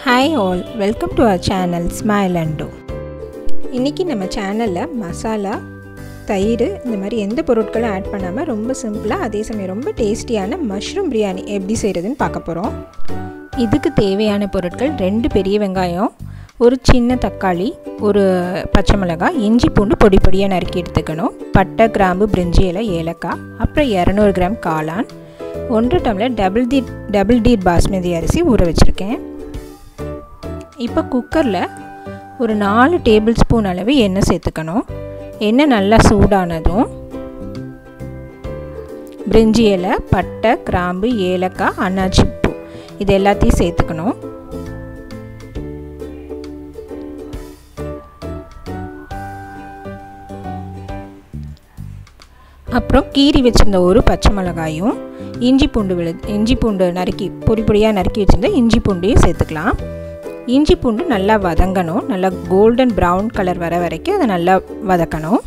hi all welcome to our channel smile and do இன்றைக்கி நம்ம சேனலில் மசாலா தயிர் இந்த மாதிரி எந்த பொருட்களும் ஆட் பண்ணாமல் ரொம்ப சிம்பிளாக அதே சமயம் ரொம்ப டேஸ்டியான மஷ்ரூம் பிரியாணி எப்படி செய்கிறதுன்னு பார்க்க போகிறோம் இதுக்கு தேவையான பொருட்கள் ரெண்டு பெரிய வெங்காயம் ஒரு சின்ன தக்காளி ஒரு பச்சை மிளகாய் இஞ்சி பூண்டு பொடி பொடியாக நறுக்கி எடுத்துக்கணும் பட்டை கிராம்பு பிரிஞ்சி இலை ஏலக்காய் அப்புறம் இரநூறு கிராம் காளான் ஒன்று டம்ளர் டபுள் டி டபுள் டீட் பாஸ்மதி அரிசி ஊற வச்சுருக்கேன் இப்போ குக்கரில் ஒரு நாலு டேபிள் ஸ்பூன் அளவு எண்ணெய் சேர்த்துக்கணும் எண்ணெய் நல்லா சூடானதும் பிரிஞ்சி இலை பட்டை கிராம்பு ஏலக்காய் அன்னாச்சி பூ இது எல்லாத்தையும் சேர்த்துக்கணும் அப்புறம் கீரி வச்சுருந்த ஒரு பச்சை மிளகாயும் இஞ்சி பூண்டு விழு இஞ்சி பூண்டு நறுக்கி பொடி பொடியாக நறுக்கி வச்சுருந்த இஞ்சி பூண்டையும் சேர்த்துக்கலாம் இஞ்சி பூண்டு நல்லா வதங்கணும் நல்லா கோல்டன் ப்ரௌன் கலர் வர வரைக்கும் அதை நல்லா வதக்கணும்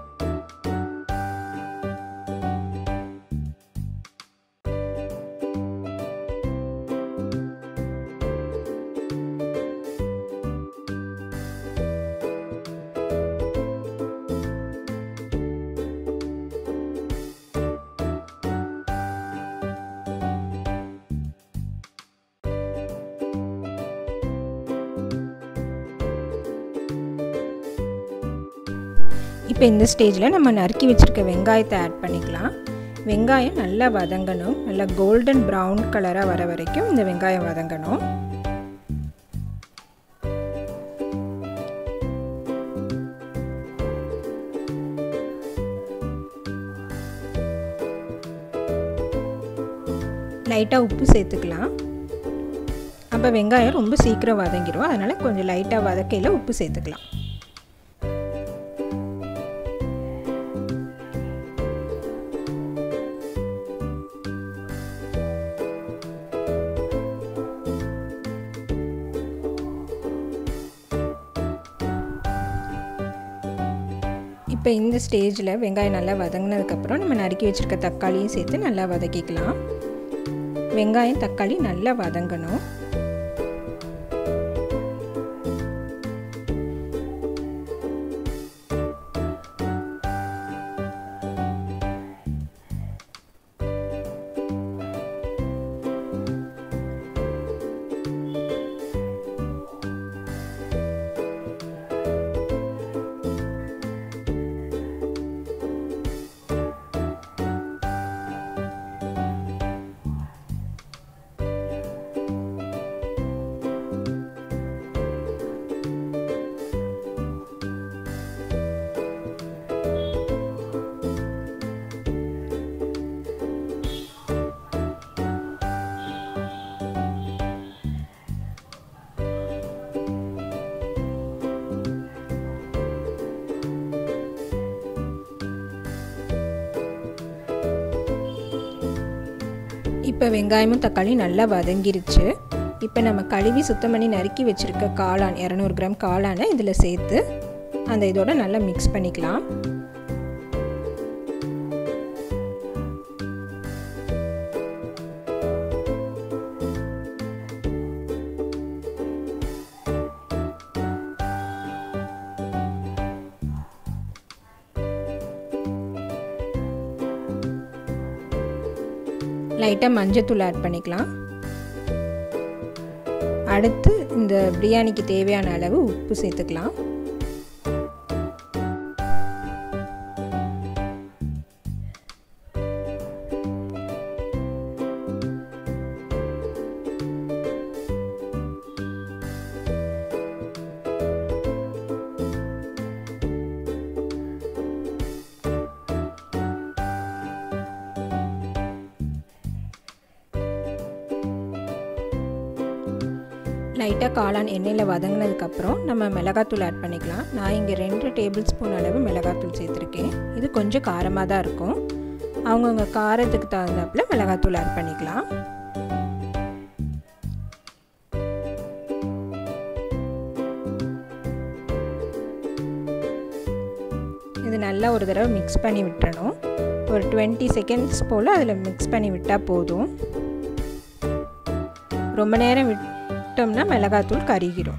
இப்போ இந்த ஸ்டேஜில் நம்ம நறுக்கி வச்சுருக்க வெங்காயத்தை ஆட் பண்ணிக்கலாம் வெங்காயம் நல்லா வதங்கணும் நல்லா கோல்டன் ப்ரௌன் கலராக வர வரைக்கும் இந்த வெங்காயம் வதங்கணும் லைட்டாக உப்பு சேர்த்துக்கலாம் அப்போ வெங்காயம் ரொம்ப சீக்கிரம் வதங்கிடும் அதனால் கொஞ்சம் லைட்டாக வதக்கையில் உப்பு சேர்த்துக்கலாம் இப்போ இந்த ஸ்டேஜில் வெங்காயம் நல்லா வதங்கினதுக்கப்புறம் நம்ம நறுக்கி வச்சுருக்க தக்காளியும் சேர்த்து நல்லா வதக்கிக்கலாம் வெங்காயம் தக்காளி நல்லா வதங்கணும் இப்போ வெங்காயமும் தக்காளியும் நல்லா வதங்கிருச்சு இப்போ நம்ம கழுவி சுத்தம் பண்ணி நறுக்கி வச்சுருக்க காளான் இரநூறு கிராம் காளானை இதில் சேர்த்து அந்த இதோட நல்லா மிக்ஸ் பண்ணிக்கலாம் லைட்டாக மஞ்சத்தூள் ஆட் பண்ணிக்கலாம் அடுத்து இந்த பிரியாணிக்கு தேவையான அளவு உப்பு சேர்த்துக்கலாம் லைட்டாக காளான் எண்ணெயில் வதங்கினதுக்கப்புறம் நம்ம மிளகாத்தூள் ஆட் பண்ணிக்கலாம் நான் இங்கே ரெண்டு டேபிள் ஸ்பூன் அளவு மிளகாத்தூள் சேர்த்துருக்கேன் இது கொஞ்சம் காரமாக தான் இருக்கும் அவங்கவுங்க காரத்துக்கு தகுந்தாப்பில் மிளகாத்தூள் ஆட் பண்ணிக்கலாம் இது நல்லா ஒரு தடவை மிக்ஸ் பண்ணி விட்டுறணும் ஒரு டுவெண்ட்டி செகண்ட்ஸ் போல் அதில் மிக்ஸ் பண்ணி விட்டால் போதும் ரொம்ப நேரம் விட் விட்டோம்னா மிளகாத்தூள் கருகிரும்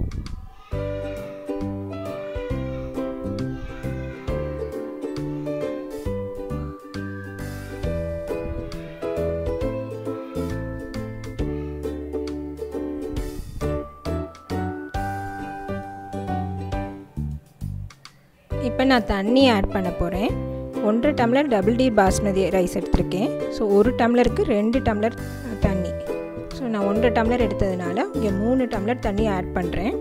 இப்போ நான் தண்ணி ஆட் பண்ண போகிறேன் ஒன்றரை டம்ளர் டபுள் டி பாஸ்மதி ரைஸ் எடுத்திருக்கேன் ஸோ ஒரு டம்ளருக்கு ரெண்டு டம்ளர் தண்ணி ஸோ நான் ஒன்றரை டம்ளர் எடுத்ததுனால இங்கே மூணு டம்ளர் தண்ணி ஆட் பண்ணுறேன்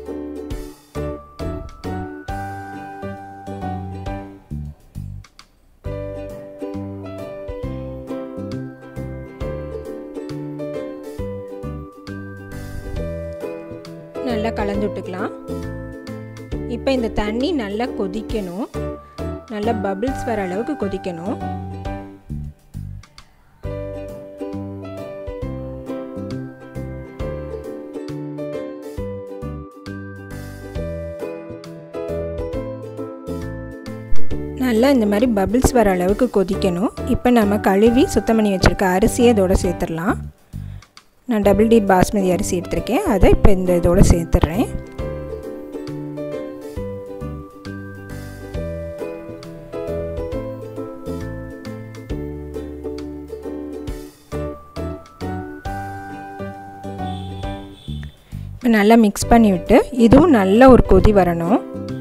நல்லா கலந்து விட்டுக்கலாம் இப்போ இந்த தண்ணி நல்லா கொதிக்கணும் நல்லா பபிள்ஸ் வர அளவுக்கு கொதிக்கணும் நல்லா இந்த மாதிரி பபிள்ஸ் வர அளவுக்கு கொதிக்கணும் இப்போ நம்ம கழுவி சுத்தம் பண்ணி வச்சுருக்க அரிசியை இதோட சேர்த்துடலாம் நான் டபுள் டி பாஸ்மதி அரிசி எடுத்திருக்கேன் அதை இப்போ இந்த இதோட சேர்த்துட்றேன் இப்போ நல்லா மிக்ஸ் பண்ணி விட்டு இதுவும் நல்ல ஒரு கொதி வரணும்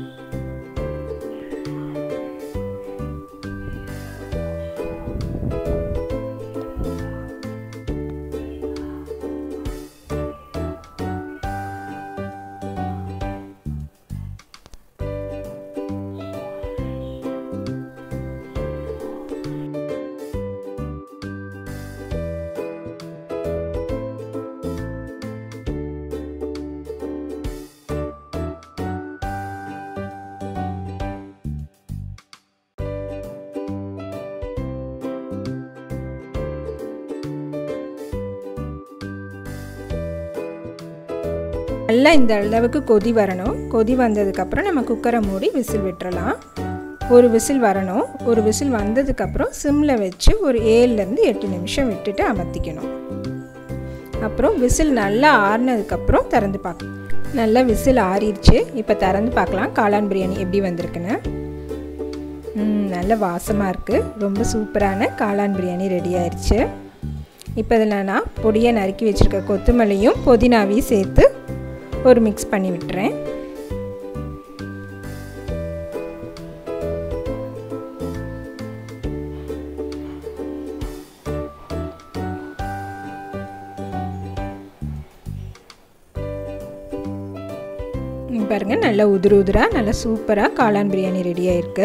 நல்லா இந்த அளவுக்கு கொதி வரணும் கொதி வந்ததுக்கப்புறம் நம்ம குக்கரை மூடி விசில் விட்டுறலாம் ஒரு விசில் வரணும் ஒரு விசில் வந்ததுக்கப்புறம் சிம்மில் வச்சு ஒரு ஏழுலேருந்து எட்டு நிமிஷம் விட்டுட்டு அமர்த்திக்கணும் அப்புறம் விசில் நல்லா ஆறுனதுக்கப்புறம் திறந்து பார்க்க நல்லா விசில் ஆறிடுச்சு இப்போ திறந்து பார்க்கலாம் காளான் பிரியாணி எப்படி வந்திருக்குன்னு நல்ல வாசமாக இருக்குது ரொம்ப சூப்பரான காளான் பிரியாணி ரெடி ஆயிடுச்சு இப்போ இதில் நான் பொடியை நறுக்கி வச்சுருக்க கொத்தமல்லியும் புதினாவையும் சேர்த்து ஒரு மிக்ஸ் பண்ணி விட்டுறேன் பாருங்கள் நல்லா உதிரு உதிராக நல்லா சூப்பராக காளான் பிரியாணி ரெடி ஆயிருக்கு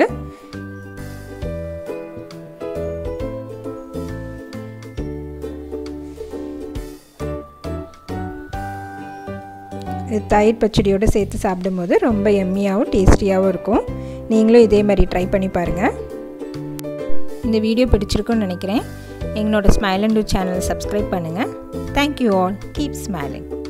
தயிர் பச்சடியோடு சேர்த்து சாப்பிடும்போது ரொம்ப எம்மியாகவும் டேஸ்டியாகவும் இருக்கும் நீங்களும் இதே மாதிரி ட்ரை பண்ணி பாருங்கள் இந்த வீடியோ பிடிச்சிருக்குன்னு நினைக்கிறேன் எங்களோட smile and do channel subscribe பண்ணுங்கள் தேங்க்யூ ஆல் கீப் ஸ்மைலிங்